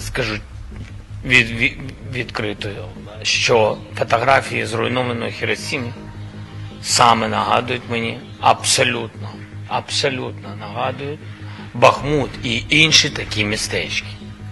скажу від, від, відкрито, що фотографії зруйнованої Хіросіми саме нагадують мені абсолютно, абсолютно нагадують Бахмут і інші такі містечки.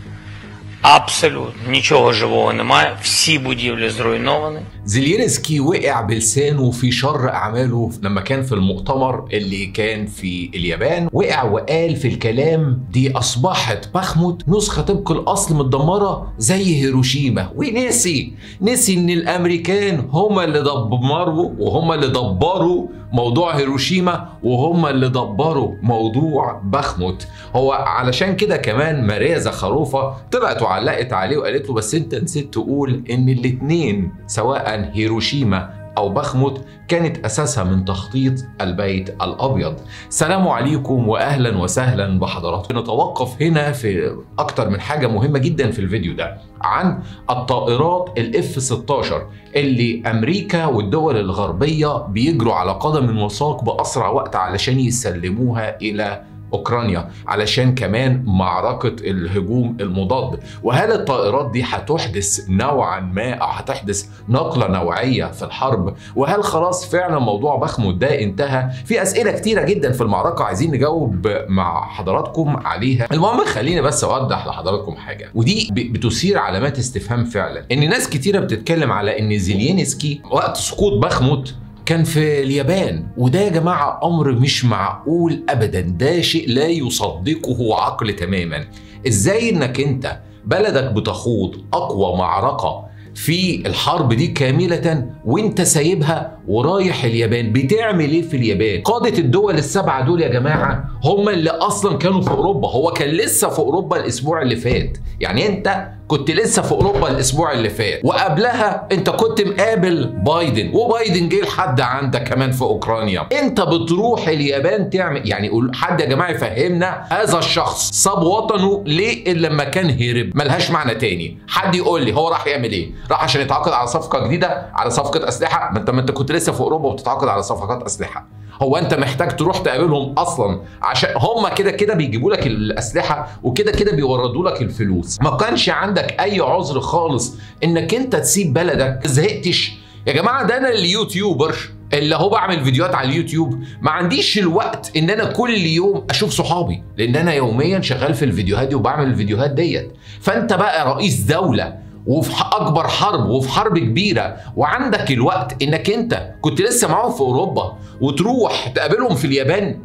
Абсолютно нічого живого немає, всі будівлі зруйновані. زيلينسكي وقع بلسانه في شر اعماله لما كان في المؤتمر اللي كان في اليابان وقع وقال في الكلام دي اصبحت بخمت نسخه طبق الاصل متدمره زي هيروشيما ونسي نسي ان الامريكان هم اللي دمروا وهم اللي دبروا موضوع هيروشيما وهم اللي دبروا موضوع بخمت هو علشان كده كمان ماريا زخروفة طلعت وعلقت عليه وقالت له بس انت نسيت تقول ان الاتنين سواء هيروشيما أو بخمت كانت أساسها من تخطيط البيت الأبيض سلام عليكم وأهلا وسهلا بحضراتكم نتوقف هنا في أكتر من حاجة مهمة جدا في الفيديو ده عن الطائرات الاف 16 اللي أمريكا والدول الغربية بيجروا على قدم وساق بأسرع وقت علشان يسلموها إلى اوكرانيا علشان كمان معركه الهجوم المضاد وهل الطائرات دي هتحدث نوعا ما او هتحدث نقله نوعيه في الحرب وهل خلاص فعلا موضوع بخمت ده انتهى في اسئله كتيره جدا في المعركه عايزين نجاوب مع حضراتكم عليها المهم خليني بس اوضح لحضراتكم حاجه ودي ب- بتثير علامات استفهام فعلا ان ناس كتيره بتتكلم على ان زيلينسكي وقت سقوط بخمت كان في اليابان وده يا جماعة أمر مش معقول أبدا ده شيء لا يصدقه عقل تماما إزاي إنك أنت بلدك بتخوض أقوى معركة في الحرب دي كاملة وانت سايبها ورايح اليابان بتعمل ايه في اليابان قادة الدول السبعة دول يا جماعة هم اللي اصلا كانوا في اوروبا هو كان لسه في اوروبا الاسبوع اللي فات يعني انت كنت لسه في اوروبا الاسبوع اللي فات وقبلها انت كنت مقابل بايدن وبايدن جه لحد عندك كمان في اوكرانيا انت بتروح اليابان تعمل يعني قول حد يا جماعه يفهمنا هذا الشخص صاب وطنه ليه الا لما كان هرب ملهاش معنى تاني حد يقول لي هو راح يعمل ايه راح عشان يتعاقد على صفقه جديده على صفقه اسلحه ما انت ما انت كنت لسه في اوروبا وبتتعاقد على صفقات اسلحه هو انت محتاج تروح تقابلهم اصلا عشان هم كده كده بيجيبوا لك الاسلحه وكده كده بيوردوا لك الفلوس ما كانش عندك اي عذر خالص انك انت تسيب بلدك زهقتش يا جماعه ده انا اليوتيوبر اللي هو بعمل فيديوهات على اليوتيوب ما عنديش الوقت ان انا كل يوم اشوف صحابي لان انا يوميا شغال في الفيديوهات دي وبعمل الفيديوهات ديت فانت بقى رئيس دوله وفي اكبر حرب وفي حرب كبيره وعندك الوقت انك انت كنت لسه معاهم في اوروبا وتروح تقابلهم في اليابان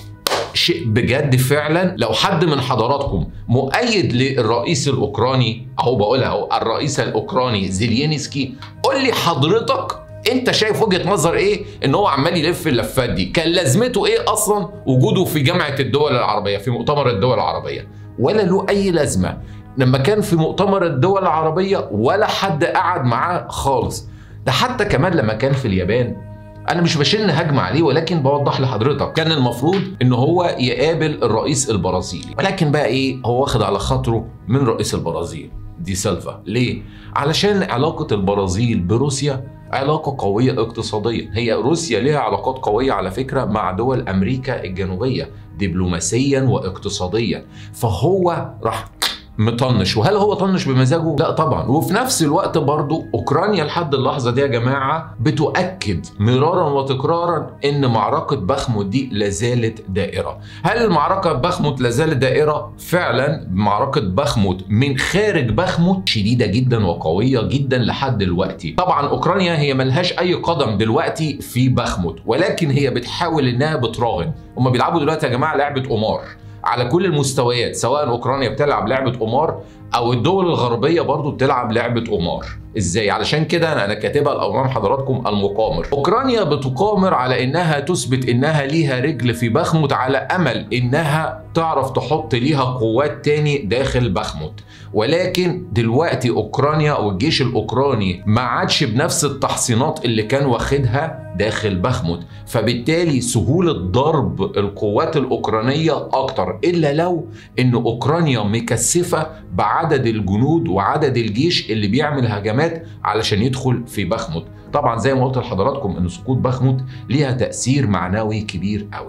شيء بجد فعلا لو حد من حضراتكم مؤيد للرئيس الاوكراني اهو بقولها اهو الرئيس الاوكراني زيلينسكي قول لي حضرتك انت شايف وجهه نظر ايه ان هو عمال يلف اللفات دي كان لازمته ايه اصلا وجوده في جامعه الدول العربيه في مؤتمر الدول العربيه ولا له اي لازمه لما كان في مؤتمر الدول العربيه ولا حد قعد معاه خالص ده حتى كمان لما كان في اليابان انا مش بشن هجمه عليه ولكن بوضح لحضرتك كان المفروض ان هو يقابل الرئيس البرازيلي ولكن بقى ايه هو واخد على خاطره من رئيس البرازيل دي سيلفا ليه علشان علاقه البرازيل بروسيا علاقه قويه اقتصاديا هي روسيا ليها علاقات قويه على فكره مع دول امريكا الجنوبيه دبلوماسيا واقتصاديا فهو راح مطنش وهل هو طنش بمزاجه؟ لا طبعا وفي نفس الوقت برضو اوكرانيا لحد اللحظه دي يا جماعه بتؤكد مرارا وتكرارا ان معركه بخمت دي لازالت دائره. هل المعركه بخمت لازالت دائره؟ فعلا معركه بخمت من خارج بخمت شديده جدا وقويه جدا لحد دلوقتي. طبعا اوكرانيا هي ملهاش اي قدم دلوقتي في بخمت ولكن هي بتحاول انها بتراهن. هم بيلعبوا دلوقتي يا جماعه لعبه قمار. على كل المستويات سواء اوكرانيا بتلعب لعبه قمار او الدول الغربيه برضو بتلعب لعبه قمار ازاي علشان كده انا أنا كاتبها امام حضراتكم المقامر اوكرانيا بتقامر على انها تثبت انها ليها رجل في بخمت على امل انها تعرف تحط ليها قوات تاني داخل بخمت ولكن دلوقتي اوكرانيا والجيش الاوكراني ما عادش بنفس التحصينات اللي كان واخدها داخل بخمت فبالتالي سهولة ضرب القوات الأوكرانية أكتر إلا لو إن أوكرانيا مكثفة بعدد الجنود وعدد الجيش اللي بيعمل هجمات علشان يدخل في بخمت طبعا زي ما قلت لحضراتكم إن سقوط بخمت ليها تأثير معنوي كبير قوي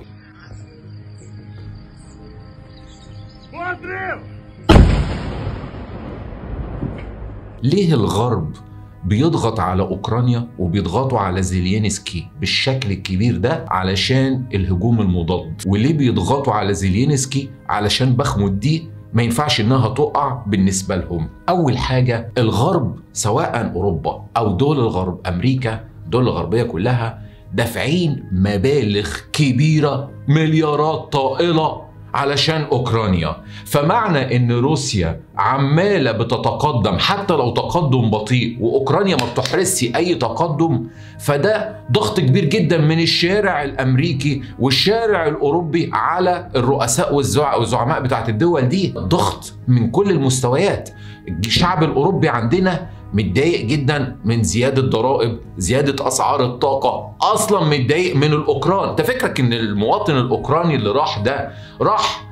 ليه الغرب بيضغط على اوكرانيا وبيضغطوا على زيلينسكي بالشكل الكبير ده علشان الهجوم المضاد وليه بيضغطوا على زيلينسكي علشان بخمت دي ما ينفعش انها تقع بالنسبه لهم اول حاجه الغرب سواء اوروبا او دول الغرب امريكا الدول الغربيه كلها دافعين مبالغ كبيره مليارات طائله علشان اوكرانيا فمعنى ان روسيا عماله بتتقدم حتى لو تقدم بطيء واوكرانيا ما بتحرزش اي تقدم فده ضغط كبير جدا من الشارع الامريكي والشارع الاوروبي على الرؤساء والزعماء بتاعت الدول دي ضغط من كل المستويات الشعب الاوروبي عندنا متضايق جدا من زياده ضرائب زياده اسعار الطاقه اصلا متضايق من الاوكران انت فكرك ان المواطن الاوكراني اللي راح ده راح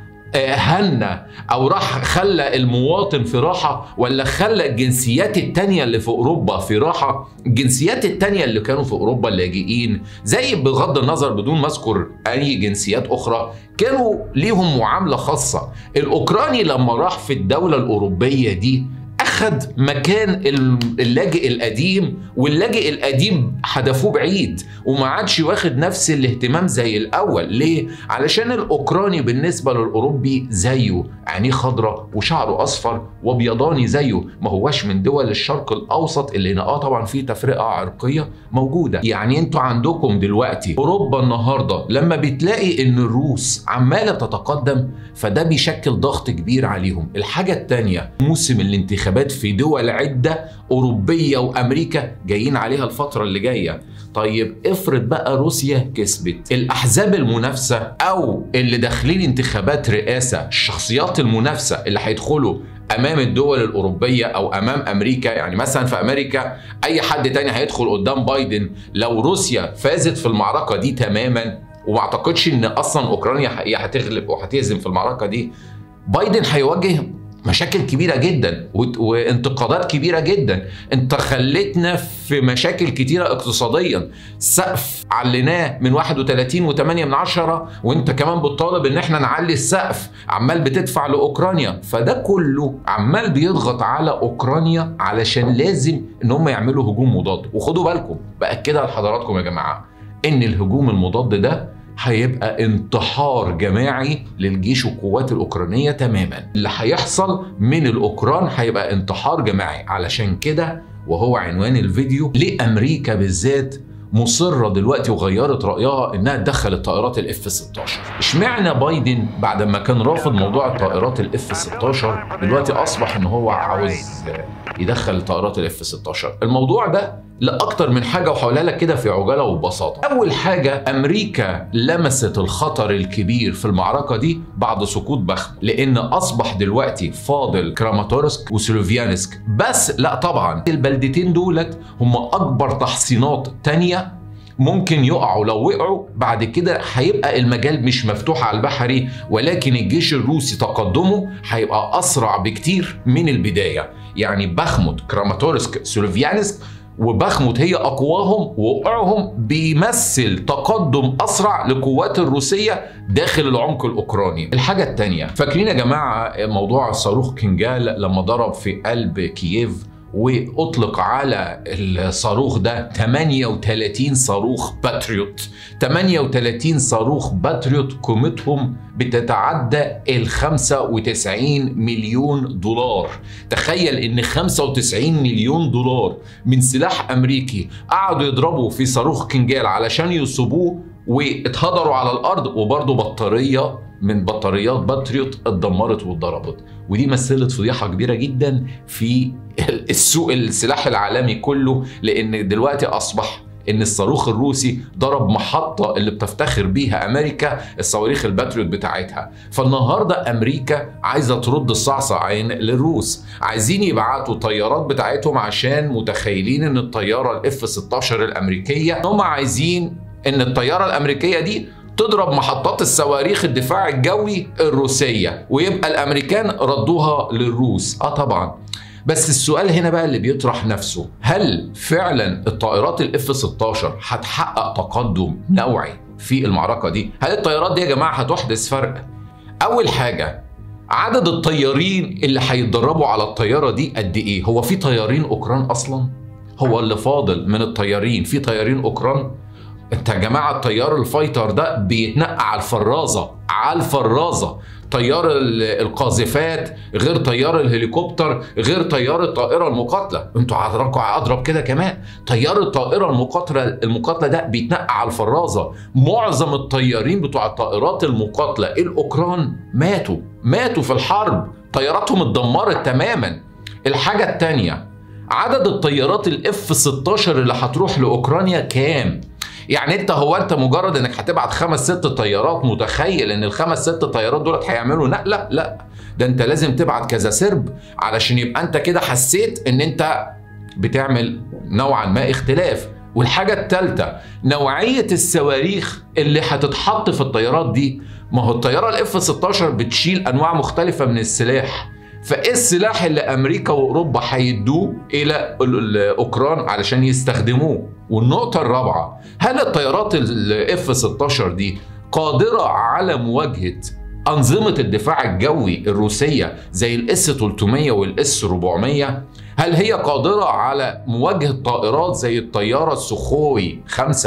هنا او راح خلى المواطن في راحه ولا خلى الجنسيات التانية اللي في اوروبا في راحه الجنسيات التانية اللي كانوا في اوروبا اللاجئين زي بغض النظر بدون ما اذكر اي جنسيات اخرى كانوا ليهم معامله خاصه الاوكراني لما راح في الدوله الاوروبيه دي اخذ مكان اللاجئ القديم واللاجئ القديم حدفوه بعيد وما عادش واخد نفس الاهتمام زي الاول ليه علشان الاوكراني بالنسبه للاوروبي زيه عينيه خضراء وشعره اصفر وابيضاني زيه ما هواش من دول الشرق الاوسط اللي هنا اه طبعا في تفرقه عرقيه موجوده يعني انتوا عندكم دلوقتي اوروبا النهارده لما بتلاقي ان الروس عماله بتتقدم فده بيشكل ضغط كبير عليهم الحاجه الثانيه موسم الانتخابات في دول عده اوروبيه وامريكا جايين عليها الفتره اللي جايه طيب افرض بقى روسيا كسبت الاحزاب المنافسه او اللي داخلين انتخابات رئاسه الشخصيات المنافسه اللي هيدخلوا امام الدول الاوروبيه او امام امريكا يعني مثلا في امريكا اي حد تاني هيدخل قدام بايدن لو روسيا فازت في المعركه دي تماما وما اعتقدش ان اصلا اوكرانيا هي هتغلب وهتهزم في المعركه دي بايدن هيواجه مشاكل كبيرة جدا وانتقادات كبيرة جدا انت خليتنا في مشاكل كتيرة اقتصاديا سقف عليناه من 31 و8 من عشرة وانت كمان بتطالب ان احنا نعلي السقف عمال بتدفع لاوكرانيا فده كله عمال بيضغط على اوكرانيا علشان لازم ان هم يعملوا هجوم مضاد وخدوا بالكم باكدها لحضراتكم يا جماعة ان الهجوم المضاد ده هيبقى انتحار جماعي للجيش والقوات الاوكرانيه تماما اللي هيحصل من الاوكران هيبقى انتحار جماعي علشان كده وهو عنوان الفيديو ليه امريكا بالذات مصرة دلوقتي وغيرت رأيها إنها تدخل الطائرات الاف 16 اشمعنى بايدن بعد ما كان رافض موضوع الطائرات الاف 16 دلوقتي أصبح إن هو عاوز يدخل طائرات الاف 16 الموضوع ده لاكتر من حاجه وهقولها لك كده في عجاله وببساطه اول حاجه امريكا لمست الخطر الكبير في المعركه دي بعد سقوط بخم لان اصبح دلوقتي فاضل كراماتورسك وسلوفيانسك بس لا طبعا البلدتين دولت هم اكبر تحصينات تانية ممكن يقعوا لو وقعوا بعد كده هيبقى المجال مش مفتوح على البحري ولكن الجيش الروسي تقدمه هيبقى اسرع بكتير من البدايه يعني بخموت كراماتورسك سلوفيانسك وبخمت هي اقواهم ووقعهم بيمثل تقدم اسرع للقوات الروسيه داخل العمق الاوكراني. الحاجه الثانيه فاكرين يا جماعه موضوع صاروخ كينجال لما ضرب في قلب كييف واطلق على الصاروخ ده 38 صاروخ باتريوت 38 صاروخ باتريوت قيمتهم بتتعدى ال 95 مليون دولار تخيل ان 95 مليون دولار من سلاح امريكي قعدوا يضربوا في صاروخ كنجال علشان يصيبوه واتهدروا على الارض وبرضه بطاريه من بطاريات باتريوت اتدمرت واتضربت ودي مثلت فضيحه كبيره جدا في السوق السلاح العالمي كله لان دلوقتي اصبح ان الصاروخ الروسي ضرب محطة اللي بتفتخر بيها امريكا الصواريخ الباتريوت بتاعتها فالنهاردة امريكا عايزة ترد الصعصعين للروس عايزين يبعتوا طيارات بتاعتهم عشان متخيلين ان الطيارة الاف 16 الامريكية هم عايزين ان الطيارة الامريكية دي تضرب محطات الصواريخ الدفاع الجوي الروسية ويبقى الامريكان ردوها للروس اه طبعا بس السؤال هنا بقى اللي بيطرح نفسه هل فعلا الطائرات الاف 16 هتحقق تقدم نوعي في المعركه دي هل الطيارات دي يا جماعه هتحدث فرق اول حاجه عدد الطيارين اللي هيتدربوا على الطياره دي قد ايه هو في طيارين اوكران اصلا هو اللي فاضل من الطيارين في طيارين اوكران انت يا جماعه الطيار الفايتر ده بيتنقى على الفرازه على الفرازه طيار القاذفات غير طيار الهليكوبتر غير طيار الطائره المقاتله انتوا حضراتكم اضرب كده كمان طيار الطائره المقاتله المقاتله ده بيتنقى على الفرازه معظم الطيارين بتوع الطائرات المقاتله الاوكران ماتوا ماتوا في الحرب طياراتهم اتدمرت تماما الحاجه الثانيه عدد الطيارات الاف 16 اللي هتروح لاوكرانيا كام يعني انت هو انت مجرد انك هتبعت خمس ست طيارات متخيل ان الخمس ست طيارات دولت هيعملوا نقله لا ده انت لازم تبعت كذا سرب علشان يبقى انت كده حسيت ان انت بتعمل نوعا ما اختلاف والحاجة الثالثة نوعية الصواريخ اللي هتتحط في الطيارات دي ما هو الطيارة الاف 16 بتشيل انواع مختلفة من السلاح فايه السلاح اللي امريكا واوروبا هيدوه الى الاوكران علشان يستخدموه والنقطه الرابعه هل الطيارات الاف 16 دي قادره على مواجهه أنظمة الدفاع الجوي الروسية زي الاس 300 والاس 400 هل هي قادرة على مواجهة طائرات زي الطيارة السخوي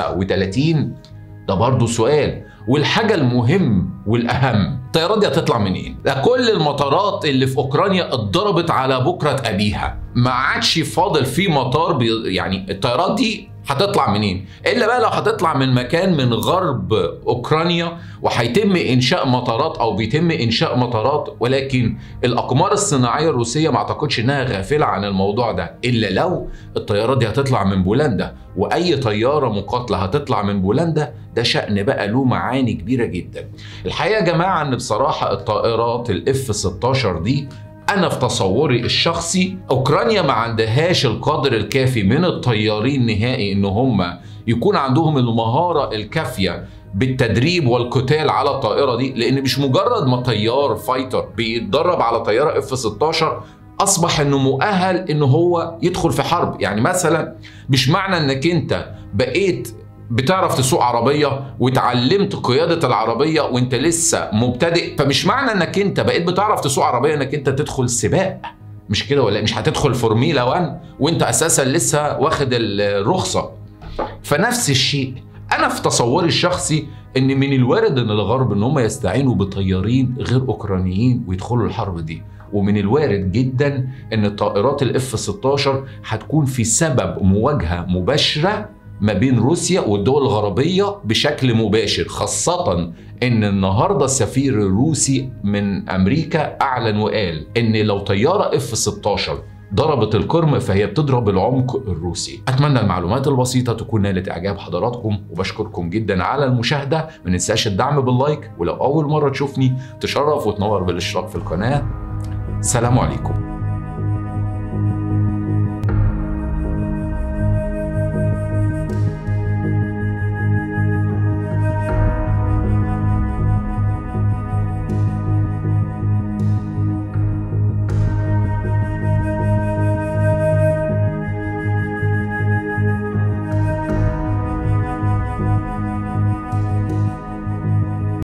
35 ده برضو سؤال والحاجة المهم والأهم الطيارات دي هتطلع منين؟ ده كل المطارات اللي في أوكرانيا اتضربت على بكرة أبيها ما عادش فاضل في مطار بي يعني الطيارات دي هتطلع منين؟ الا بقى لو هتطلع من مكان من غرب اوكرانيا وهيتم انشاء مطارات او بيتم انشاء مطارات ولكن الاقمار الصناعيه الروسيه ما اعتقدش انها غافله عن الموضوع ده الا لو الطيارات دي هتطلع من بولندا واي طياره مقاتله هتطلع من بولندا ده شان بقى له معاني كبيره جدا. الحقيقه يا جماعه ان بصراحه الطائرات الاف 16 دي انا في تصوري الشخصي اوكرانيا ما عندهاش القدر الكافي من الطيارين نهائي ان هم يكون عندهم المهاره الكافيه بالتدريب والقتال على الطائره دي لان مش مجرد ما طيار فايتر بيتدرب على طياره اف 16 اصبح انه مؤهل ان هو يدخل في حرب يعني مثلا مش معنى انك انت بقيت بتعرف تسوق عربية وتعلمت قيادة العربية وانت لسه مبتدئ فمش معنى انك انت بقيت بتعرف تسوق عربية انك انت تدخل سباق مش كده ولا مش هتدخل فورميلا 1 وانت اساسا لسه واخد الرخصة فنفس الشيء انا في تصوري الشخصي ان من الوارد ان الغرب ان هم يستعينوا بطيارين غير اوكرانيين ويدخلوا الحرب دي ومن الوارد جدا ان طائرات الاف 16 هتكون في سبب مواجهه مباشره ما بين روسيا والدول الغربية بشكل مباشر خاصة ان النهاردة السفير الروسي من امريكا اعلن وقال ان لو طيارة اف 16 ضربت القرم فهي بتضرب العمق الروسي اتمنى المعلومات البسيطه تكون نالت اعجاب حضراتكم وبشكركم جدا على المشاهده ما ننساش الدعم باللايك ولو اول مره تشوفني تشرف وتنور بالاشتراك في القناه سلام عليكم